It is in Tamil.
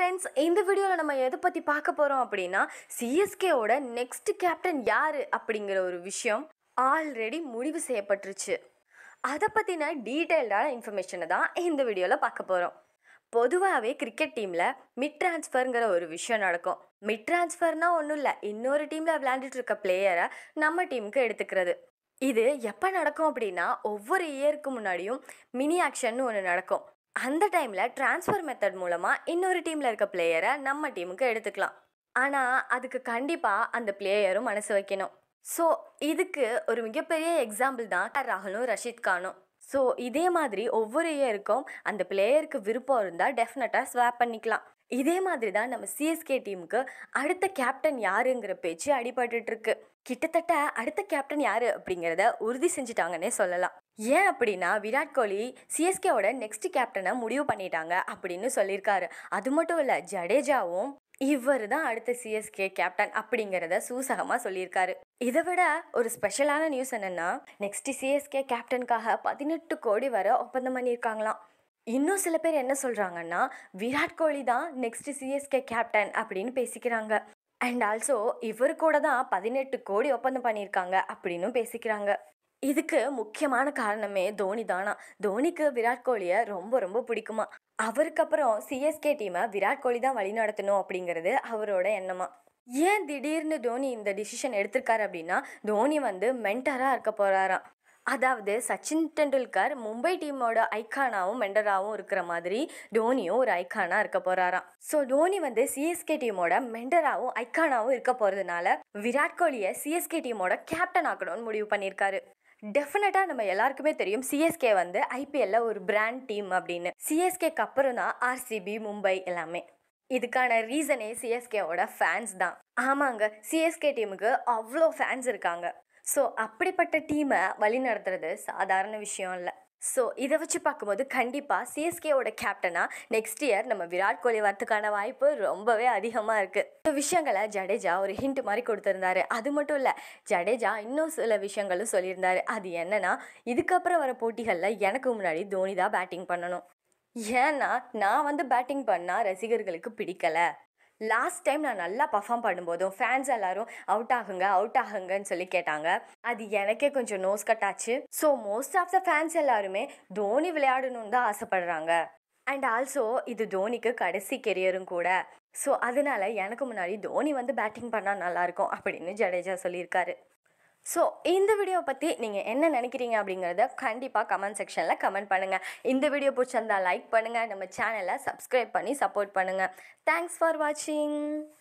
ஃப்ரெண்ட்ஸ் இந்த வீடியோவில் நம்ம எதை பற்றி பார்க்க போகிறோம் அப்படின்னா சிஎஸ்கேவோட நெக்ஸ்ட் கேப்டன் யார் அப்படிங்கிற ஒரு விஷயம் ஆல்ரெடி முடிவு செய்யப்பட்டுருச்சு அதை பற்றின டீட்டெயில்டான இன்ஃபர்மேஷனை தான் இந்த வீடியோவில் பார்க்க போகிறோம் பொதுவாகவே கிரிக்கெட் டீமில் மிட் ட்ரான்ஸ்ஃபருங்கிற ஒரு விஷயம் நடக்கும் மிட் ட்ரான்ஸ்ஃபர்னால் ஒன்றும் இல்லை இன்னொரு டீமில் விளையாண்டுட்டு இருக்க பிளேயரை நம்ம டீமுக்கு எடுத்துக்கிறது இது எப்போ நடக்கும் அப்படின்னா ஒவ்வொரு இயருக்கு முன்னாடியும் மினி ஆக்ஷன் ஒன்று நடக்கும் அந்த டைமில் ட்ரான்ஸ்ஃபர் மெத்தட் மூலமாக இன்னொரு டீமில் இருக்க பிளேயரை நம்ம டீமுக்கு எடுத்துக்கலாம் ஆனால் அதுக்கு கண்டிப்பாக அந்த பிளேயரும் மனசு வைக்கணும் ஸோ இதுக்கு ஒரு மிகப்பெரிய எக்ஸாம்பிள் தான் ராகுலும் ரஷீத் கானும் ஸோ இதே மாதிரி ஒவ்வொரு இயருக்கும் அந்த பிளேயருக்கு விருப்பம் இருந்தால் டெஃபினட்டாக ஸ்வாப் பண்ணிக்கலாம் இதே மாதிரி தான் நம்ம சிஎஸ்கே டீமுக்கு அடுத்த கேப்டன் யாருங்கிற பேச்சு அடிபட்டுட்டு இருக்கு கிட்டத்தட்ட அடுத்த கேப்டன் யாரு அப்படிங்கிறத உறுதி செஞ்சுட்டாங்கன்னே சொல்லலாம் ஏன் அப்படின்னா விராட் கோலி சிஎஸ்கேவோட நெக்ஸ்ட் கேப்டனை முடிவு பண்ணிட்டாங்க அப்படின்னு சொல்லியிருக்காரு அது மட்டும் இல்லை ஜடேஜாவும் இவர் தான் அடுத்த சிஎஸ்கே கேப்டன் அப்படிங்கிறத சூசகமாக சொல்லியிருக்காரு இதை விட ஒரு ஸ்பெஷலான நியூஸ் என்னென்னா நெக்ஸ்ட் சிஎஸ்கே கேப்டனுக்காக பதினெட்டு கோடி வரை ஒப்பந்தம் பண்ணியிருக்காங்களாம் இன்னும் சில பேர் என்ன சொல்கிறாங்கன்னா விராட் கோலி தான் நெக்ஸ்ட் சிஎஸ்கே கேப்டன் அப்படின்னு பேசிக்கிறாங்க அண்ட் ஆல்சோ இவர் கூட தான் பதினெட்டு கோடி ஒப்பந்தம் பண்ணியிருக்காங்க அப்படின்னு பேசிக்கிறாங்க இதுக்கு முக்கியமான காரணமே தோனி தானா தோனிக்கு விராட் கோலியை ரொம்ப ரொம்ப பிடிக்குமா அவருக்கு அப்புறம் சிஎஸ்கே டீமை விராட் கோலி தான் வழி நடத்தணும் அப்படிங்கிறது அவரோட எண்ணமா ஏன் திடீர்னு தோனி இந்த டிசிஷன் எடுத்திருக்காரு அப்படின்னா தோனி வந்து மென்டராக இருக்க போகிறாராம் அதாவது சச்சின் டெண்டுல்கர் மும்பை டீமோட ஐக்கானாவும் மெண்டராகவும் இருக்கிற மாதிரி தோனியும் ஒரு ஐக்கானாக இருக்க போகிறாராம் ஸோ தோனி வந்து சிஎஸ்கே டீமோட மெண்டராகவும் ஐக்கானாவும் இருக்க போகிறதுனால விராட் கோலியை சிஎஸ்கே டீமோட கேப்டன் ஆக்கணும்னு முடிவு பண்ணியிருக்காரு டெஃபினட்டாக நம்ம எல்லாருக்குமே தெரியும் சிஎஸ்கே வந்து ஐபிஎல்ல ஒரு பிராண்ட் டீம் அப்படின்னு சிஎஸ்கேக்கு அப்புறம் தான் ஆர்சிபி மும்பை எல்லாமே இதுக்கான ரீசனே சிஎஸ்கேவோட ஃபேன்ஸ் தான் ஆமாங்க சிஎஸ்கே டீமுக்கு அவ்வளோ ஃபேன்ஸ் இருக்காங்க ஸோ அப்படிப்பட்ட டீமை வழி நடத்துறது சாதாரண விஷயம் இல்லை ஸோ இதை வச்சு பார்க்கும்போது கண்டிப்பாக சிஎஸ்கேவோட கேப்டனாக நெக்ஸ்ட் இயர் நம்ம விராட் கோலி வரத்துக்கான வாய்ப்பு ரொம்பவே அதிகமாக இருக்குது இந்த விஷயங்களை ஜடேஜா ஒரு ஹிண்ட் மாதிரி கொடுத்துருந்தாரு அது மட்டும் இல்லை ஜடேஜா இன்னும் சில விஷயங்களும் சொல்லியிருந்தாரு அது என்னன்னா இதுக்கப்புறம் வர போட்டிகளில் எனக்கு முன்னாடி தோனி தான் பேட்டிங் பண்ணணும் ஏன்னா நான் வந்து பேட்டிங் பண்ணால் ரசிகர்களுக்கு பிடிக்கலை லாஸ்ட் டைம் நான் நல்லா பர்ஃபார்ம் பண்ணும்போதும் ஃபேன்ஸ் எல்லாரும் அவுட் ஆகுங்க அவுட் ஆகுங்கன்னு சொல்லி கேட்டாங்க அது எனக்கே கொஞ்சம் நோஸ் கட் ஆச்சு so most of the fans எல்லாருமே தோனி விளையாடணும்னு தான் ஆசைப்படுறாங்க அண்ட் ஆல்சோ இது தோனிக்கு கடைசி கெரியரும் கூட ஸோ அதனால எனக்கு முன்னாடி தோனி வந்து பேட்டிங் பண்ணால் நல்லாயிருக்கும் அப்படின்னு ஜடேஜா சொல்லியிருக்காரு ஸோ இந்த வீடியோ பற்றி நீங்கள் என்ன நினைக்கிறீங்க அப்படிங்கிறத கண்டிப்பாக கமெண்ட் செக்ஷனில் கமெண்ட் பண்ணுங்கள் இந்த வீடியோ பிடிச்சிருந்தா லைக் பண்ணுங்கள் நம்ம சேனலை சப்ஸ்கிரைப் பண்ணி சப்போர்ட் பண்ணுங்கள் தேங்க்ஸ் ஃபார் வாட்சிங்